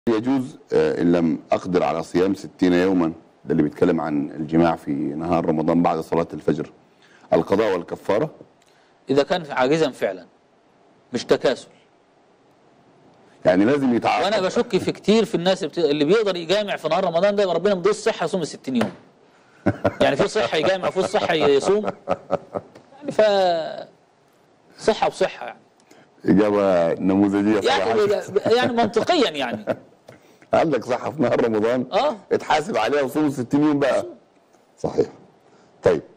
يجوز آه، ان لم اقدر على صيام 60 يوما ده اللي بيتكلم عن الجماع في نهار رمضان بعد صلاه الفجر القضاء والكفاره اذا كان عاجزا فعلا مش تكاسل يعني لازم يتعاقب وانا بشك في كتير في الناس بت... اللي بيقدر يجامع في نهار رمضان ده ربنا مديه الصحه يصوم ال 60 يوم يعني في صحه يجامع في صحه يصوم يعني ف صحه بصحه يعني اجابه نموذجيه يعني صراحه يعني منطقيا يعني عندك صحه في نهار رمضان اه اتحاسب عليها وصوم 60 يوم بقى صحيح طيب